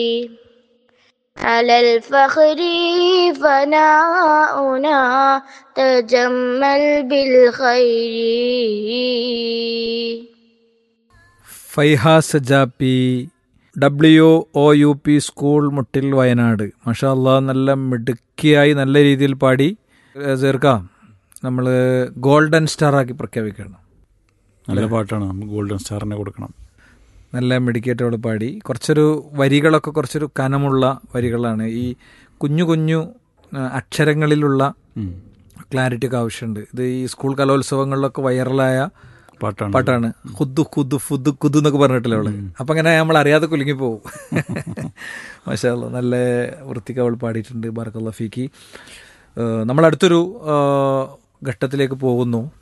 على الفخر فناؤنا تجمل بالخير Faihas Jappi W O U P school Muttil Wayanad മഷാല്ല നല്ല മിടുക്കിയായി നല്ല രീതിയിൽ പാടി ചേർക്കാം നമ്മൾ ഗോൾഡൻ സ്റ്റാർ ആക്കി പ്രഖ്യാപിക്കണം നല്ല പാട്ടാണ് നമുക്ക് ഗോൾഡൻ സ്റ്റാറിനെ കൊടുക്കണം നല്ല മിടുക്കിയായിട്ട് പാടി കുറച്ചൊരു വരികളൊക്കെ കുറച്ചൊരു കനമുള്ള വരികളാണ് ഈ കുഞ്ഞു കുഞ്ഞു ആ, അക്ഷരങ്ങളിലുള്ള ഉം. ക്ലാരിറ്റി ഒക്കെ ആവശ്യമുണ്ട് ഇത് ഈ സ്കൂൾ കലോത്സവങ്ങളിലൊക്കെ വൈറലായ പാട്ടാണ് പാട്ടാണ് ഹുദു ഖുദു ഫുദു കുദു എന്നൊക്കെ പറഞ്ഞിട്ടില്ല അവള് അപ്പൊ അങ്ങനെ നമ്മൾ അറിയാതെ കുലുങ്ങി പോകും മാഷാ അല്ലാ, നല്ല വൃത്തിക്ക് അവൾ പാടിയിട്ടുണ്ട് ബാർക്കല്ല ഫീക്ക് നമ്മൾ അടുത്തൊരു ആ, ഘട്ടത്തിലേക്ക് പോകുന്നു